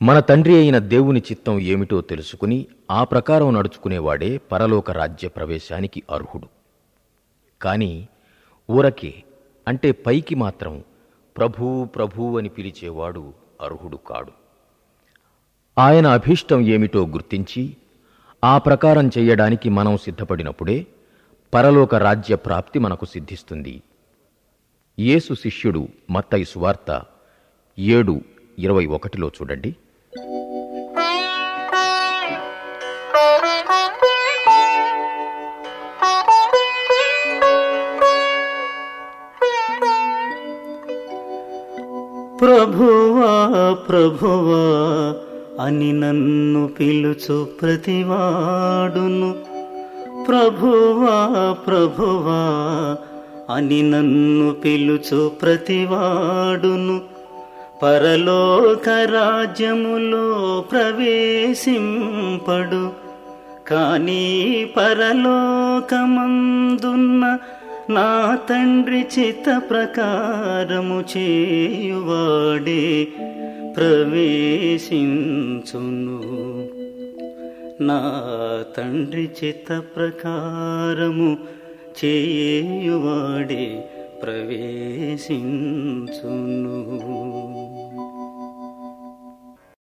మన తండ్రి అయిన దేవుని చిత్తం ఏమిటో తెలుసుకుని ఆ ప్రకారం నడుచుకునేవాడే పరలోక రాజ్య ప్రవేశానికి అర్హుడు కాని ఊరకే అంటే పైకి మాత్రం ప్రభూ ప్రభూ అని పిలిచేవాడు అర్హుడు కాడు ఆయన అభీష్టం ఏమిటో గుర్తించి ఆ ప్రకారం చెయ్యడానికి మనం సిద్ధపడినప్పుడే పరలోక రాజ్య ప్రాప్తి మనకు సిద్ధిస్తుంది యేసు శిష్యుడు మత్తయి సువార్త ఏడు ఇరవై ఒకటిలో చూడండి ప్రభువా ప్రభువా అని నన్ను పిలుచు ప్రతివాడును ప్రభువా ప్రభువా అని నన్ను పిలుచు ప్రతివాడును పరలోక రాజ్యములో ప్రవేశింపడు కానీ పరలోకమందున్న నా తండ్రి చిత్త ప్రకారము చేయువాడే ప్రవేశించును నా తండ్రి చిత్త ప్రకారము చేయువాడే ప్రవేశించును